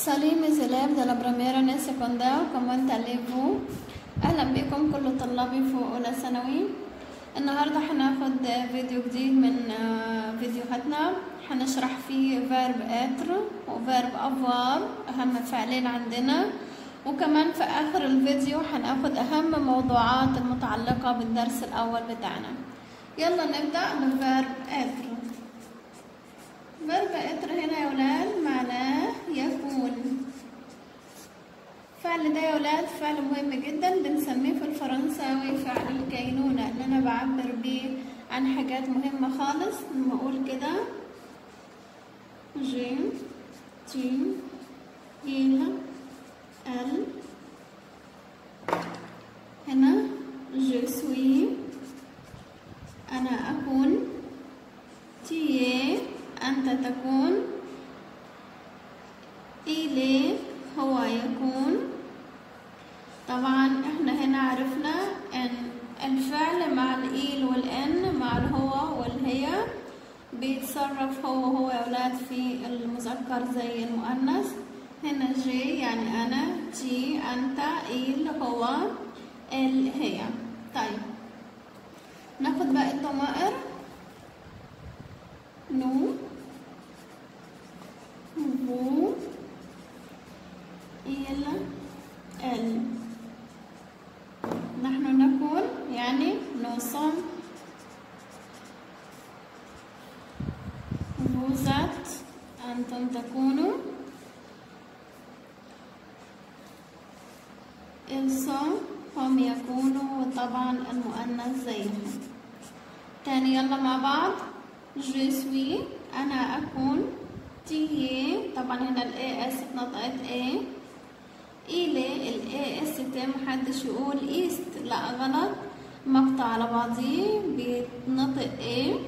Salut mes élèves de la première année secondaire, comment allez-vous؟ أهلا بكم كل طلابي في أولى ثانوي النهاردة هناخد فيديو جديد من آه، فيديوهاتنا هنشرح فيه فيرب être وفيرب avoir أهم فعلين عندنا وكمان في آخر الفيديو هناخد أهم موضوعات المتعلقة بالدرس الأول بتاعنا يلا نبدأ بفيرب être فيرب être هنا يا ولاد معناه يكون الفعل ده يا ولاد فعل مهم جدا بنسميه في الفرنساوي فعل الكينونة اللي أنا بعبر بيه عن حاجات مهمة خالص لما أقول كده جي تي إل ال هنا je suis أنا أكون تي أنت تكون إلي هو يكون طبعا احنا هنا عرفنا ان الفعل مع الإيل والإن مع الهو والهي بيتصرف هو هو يا ولاد في المذكر زي المؤنث هنا جي يعني أنا تي أنت إيل هو ال هي طيب ناخد باقي الضمائر نو vous il elle نحن نكون يعني nous sommes vous êtes أنتم تكونوا ils sont هم يكونوا وطبعا المؤنث زيهم تاني يلا مع بعض je suis أنا أكون تي طبعا هنا الاي اس اتنطقت اي إلي الاي اس تي محدش يقول ايست لا غلط مقطع على بعضيه بيتنطق اي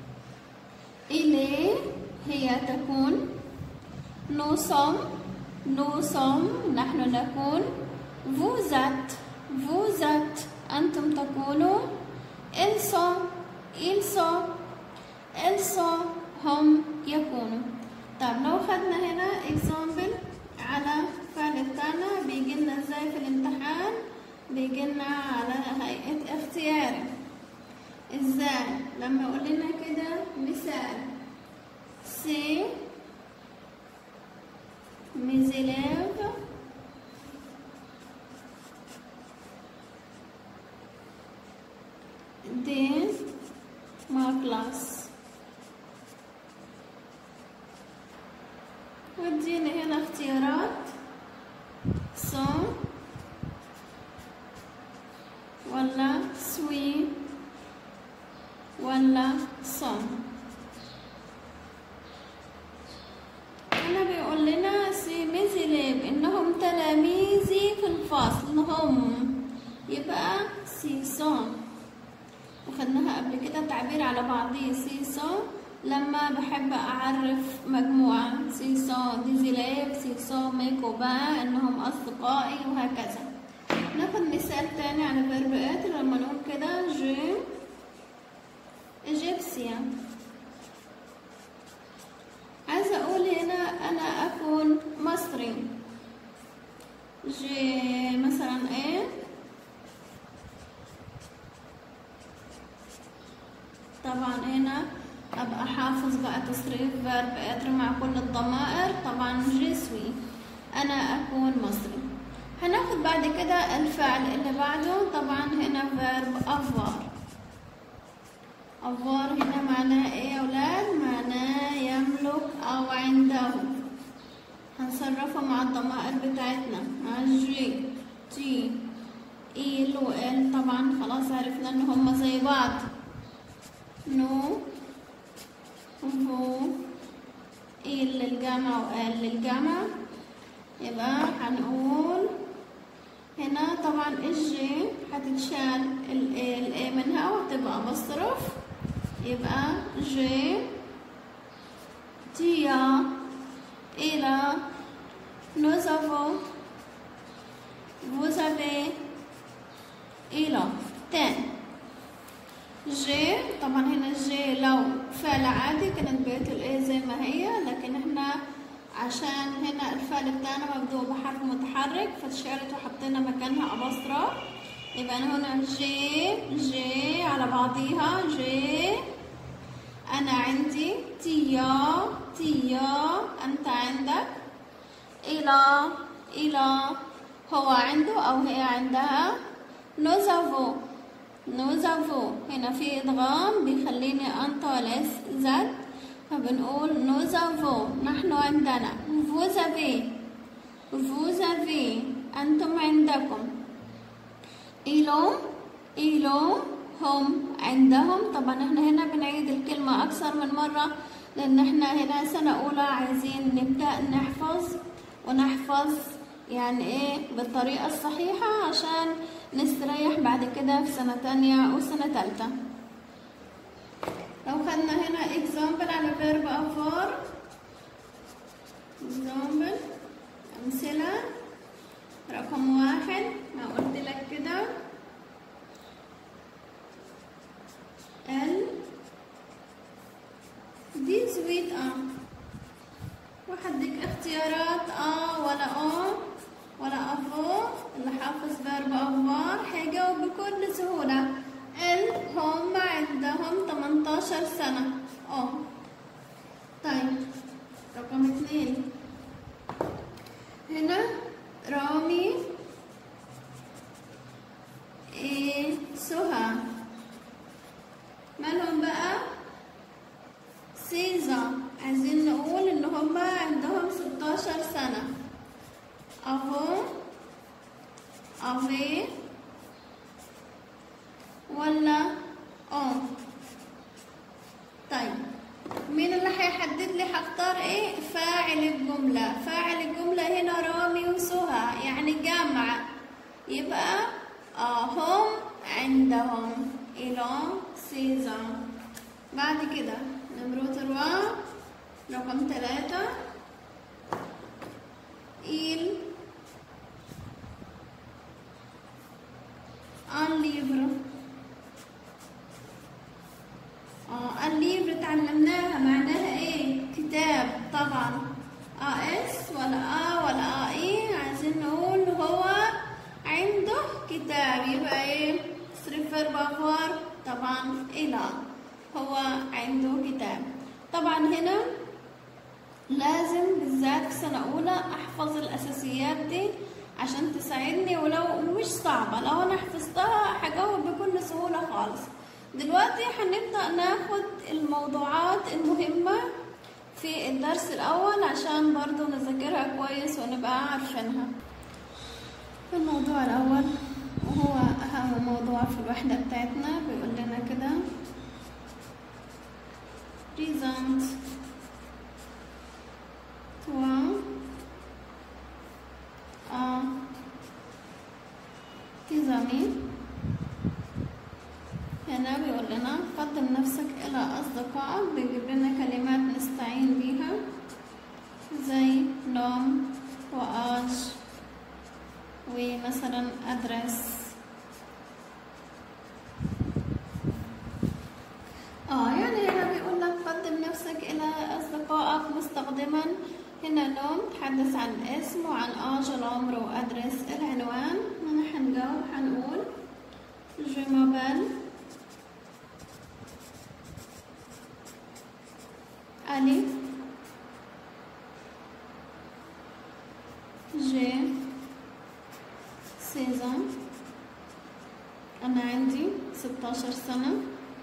إلي هي تكون نوصم نوصم نحن نكون فوزت فوزت أنتم تكونوا إلسو إلسو إلسو هم يكونوا طب لو خدنا هنا example على فعل بتاعنا بيجي لنا ازاي في الامتحان بيجي لنا على هيئة اختياري ازاي لما يقول لنا كده مثال سي mes élèves de ma classe ودينا هنا اختيارات سون ولا سوي ولا صن هنا بيقول لنا سي ميزيليب انهم تلاميذي في الفصل هم يبقى سي صن وخدناها قبل كده تعبير على بعضيه سي صن لما بحب أعرف مجموعة سيسون ديزيليف سيسون ميكوبا إنهم أصدقائي وهكذا ناخد مثال تاني على فيرب إتر لما نقول كده جي إيجيبسيان عايزة أقول هنا أنا أكون مصري جي مثلا إيه طبعا هنا ابقى حافظ بقى تصريف فيرب اتر مع كل الضمائر طبعا جسوي انا اكون مصري هناخد بعد كده الفعل اللي بعده طبعا هنا فيرب افوار افوار هنا معناه ايه يا اولاد معناه يملك او عنده هنصرفه مع الضمائر بتاعتنا مع جي تي ايل وال طبعا خلاص عرفنا ان هما زي بعض نو فو إل للجمع وآل للجمع يبقى هنقول هنا طبعا الجي هتتشال الاي منها وتبقى بصرف يبقى جي تيا إلى nous avons vous avez إلى تاني جي طبعا هنا جي لو فعل عادي كانت بقية الايه زي ما هي لكن احنا عشان هنا الفعل بتاعنا مبدوء بحرف متحرك فاتشالت وحطينا مكانها أبصرة يبقى أنا هنا جي جي على بعضيها جي أنا عندي تيا تيا أنت عندك إلى إلى هو عنده أو هي عندها نوزافو نوزافو هنا في إدغام بيخليني أنطق اس زد فبنقول نوزافو نحن عندنا فوزافي فوزافي أنتم عندكم إلو إلو هم عندهم طبعا احنا هنا بنعيد الكلمة أكثر من مرة لأن احنا هنا سنة أولى عايزين نبدأ نحفظ ونحفظ يعني ايه بالطريقة الصحيحة عشان نستريح بعد كده في سنة تانية وسنة تالتة لو خدنا هنا example على verb أفار example أمثلة رقم واحد ما قلت لك كده ال دي سويت اه وحدك اختيارات اه ولا اه ولا افو اللي حافظ فيرب افوار هيجاوب بكل سهولة ال هم عندهم 18 سنة اه طيب رقم اتنين هنا رامي ايه سهى مالهم بقى سيزا عايزين نقول ان هما عندهم 16 سنة اهو افي ولا اه طيب مين اللي هيحدد لي هختار ايه فاعل الجملة فاعل الجملة هنا رامي وسهى يعني جمع يبقى اه هم عندهم إلى سيزا بعد كده نمرة تروا رقم ثلاثة il un livre اه الليفر اتعلمناها معناها ايه كتاب طبعا اه اس ولا اه ولا اه ايه عايزين نقول هو عنده كتاب يبقى ايه صرف بافار طبعا الى هو عنده كتاب طبعا هنا لازم بالذات في سنة أولى أحفظ الأساسيات دي عشان تساعدني ولو مش صعبة لو أنا حفظتها هجاوب بكل سهولة خالص دلوقتي هنبدأ ناخد الموضوعات المهمة في الدرس الأول عشان برضو نذاكرها كويس ونبقى عارفينها الموضوع الأول وهو أهم موضوع في الوحدة بتاعتنا بيقول لنا كده present toi à tes amis هنا بيقول لنا قدم نفسك إلى أصدقائك بيجيب لنا كلمات نستعين بيها زي نوم وآج ومثلا أدرس اه يعني هنا بيقول لك قدم نفسك إلى أصدقائك مستخدما هنا نوم تحدث عن الاسم وعن آج العمر وأدرس العنوان هنا حنجاوب حنقول je m'appelle ألف j'ai 16 ans أنا عندي 16 سنة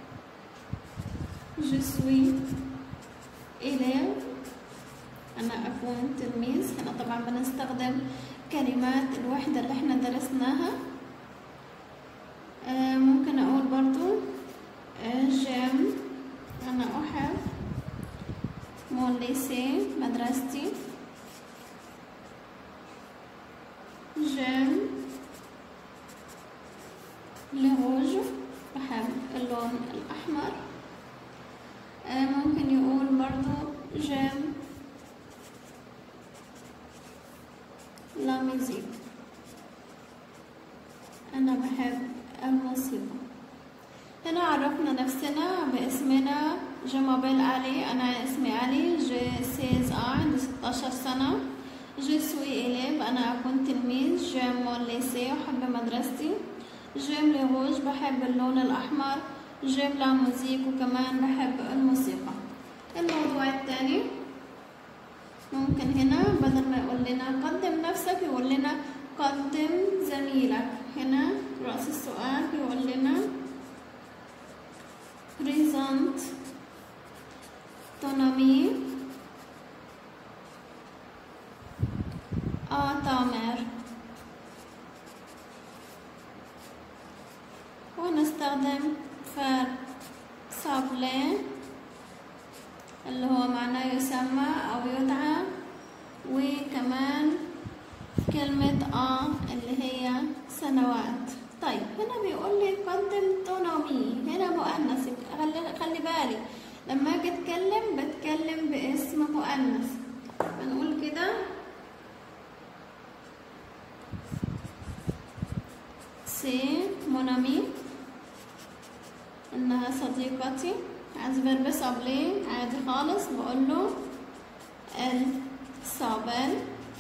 je suis élève أنا أكون تلميذ هنا طبعا بنستخدم كلمات الوحدة اللي احنا درسناها آه ممكن أقول برضو آه جيم أنا أحب مون ليسي مدرستي جيم لغوج بحب اللون الأحمر آه ممكن يقول برضو جيم لا ميوزيك أنا بحب الموسيقى هنا عرفنا نفسنا باسمنا جو مابيل علي أنا اسمي علي جي سيز آن عندي ستاشر سنة جو سوي إليب أنا أكون تلميذ جيم مون ليسي أحب مدرستي جيم لي روج بحب اللون الأحمر جيم لا موزيك وكمان بحب الموسيقى الموضوع الثاني ممكن هنا بدل ما يقول لنا قدم نفسك يقول لنا قدم زميلك هنا رأس السؤال بيقول لنا present ton ami à ta mère ونستخدم verb s'appeler اللي هو معناه يسمى أو يدعى وكمان كلمة آ اللي هي سنوات طيب هنا بيقول لي قدم تونومي هنا مؤنث خلي خلي بالي لما اجي اتكلم بتكلم باسم مؤنث بنقول كده سي مونامي انها صديقتي عايز بلبس قبلين عادي خالص بقول له الصابل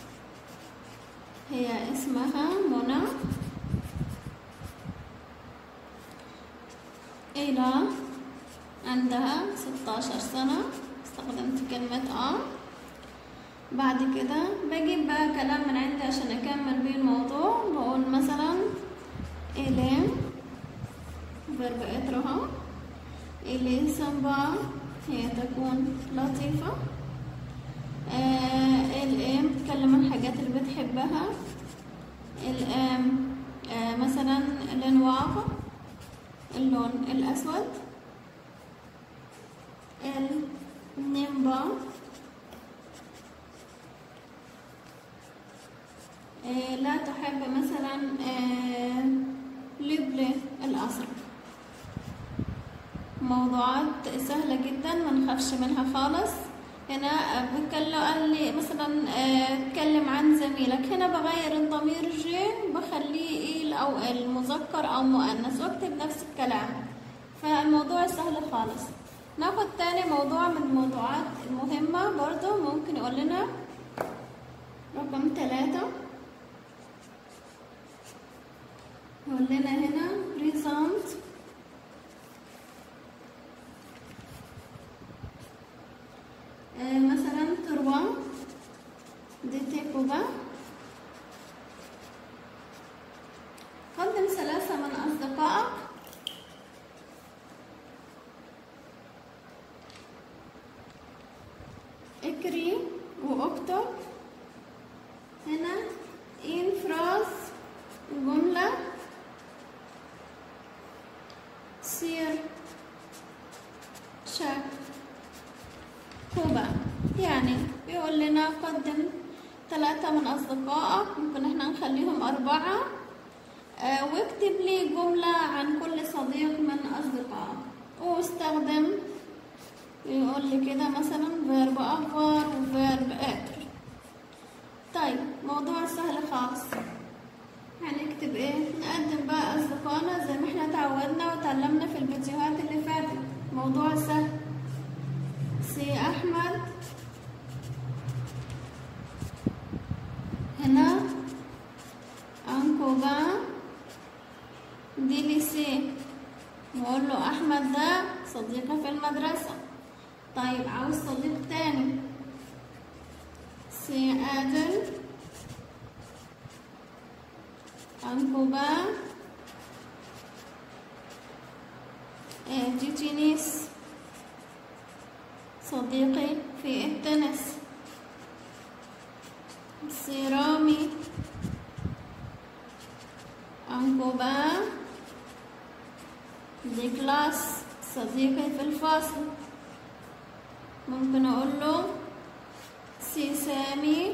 هي اسمها منى إلى عندها ستاشر سنة استخدمت كلمة آ بعد كده بجيب بقى كلام من عندي عشان أكمل بيه الموضوع بقول مثلا إلي فيرب إترها إلي سمبا هي تكون لطيفة آه الام بتتكلم عن الحاجات اللي بتحبها الام آه مثلا الانواع اللون الاسود النمبا آه لا تحب مثلا آه لبلة الازرق موضوعات سهلة جدا ما نخافش منها خالص هنا بتكلم قال لي مثلا اتكلم عن زميلك هنا بغير الضمير جي بخليه ايه او المذكر او مؤنث واكتب نفس الكلام فالموضوع سهل خالص ناخد تاني موضوع من الموضوعات المهمة برضو ممكن يقول لنا رقم ثلاثة يقول لنا هنا present مثلا تروى ديتيكوبا قدم ثلاثة من أصدقائك اكري واكتب هنا إن فراز جملة سير شك كوبا يعني بيقول لنا قدم ثلاثة من أصدقائك ممكن احنا نخليهم أربعة اه واكتب لي جملة عن كل صديق من أصدقائك واستخدم يقول لي كده مثلا فيرب أفر وفيرب أتر طيب موضوع سهل خالص هنكتب ايه نقدم بقى أصدقائنا زي ما احنا اتعودنا وتعلمنا في الفيديوهات اللي فاتت موضوع سهل سي أحمد هنا أنكوبا دي ليسي نقول له أحمد ده صديقي في المدرسة طيب عاوز صديق تاني سي آدل أنكوبا دي تينيس صديقي في التنس سيرامي أنكوبا دي كلاس صديقي في الفصل ممكن أقول له سي سامي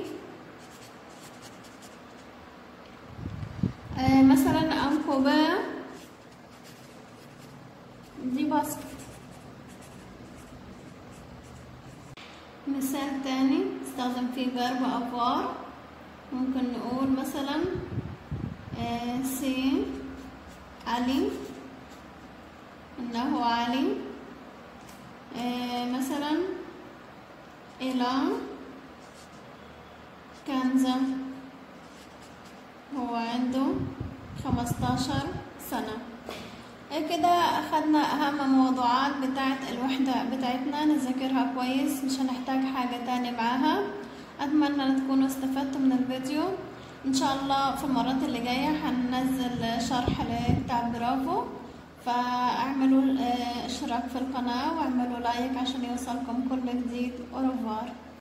آه مثلا أنكوبا دي باسكت مثال تاني استخدم فيه فيرب أفوار ممكن نقول مثلا آه سي علي إنه علي آه مثلا إلى كنزة هو عنده خمستاشر سنة كده أخدنا أهم موضوعات بتاعت الوحدة بتاعتنا نذاكرها كويس مش هنحتاج حاجة تاني معاها أتمنى أن تكونوا استفدتوا من الفيديو إن شاء الله في المرات اللي جاية هننزل شرح لكتاب برافو فاعملوا اشتراك في القناة واعملوا لايك عشان يوصلكم كل جديد أوروفوار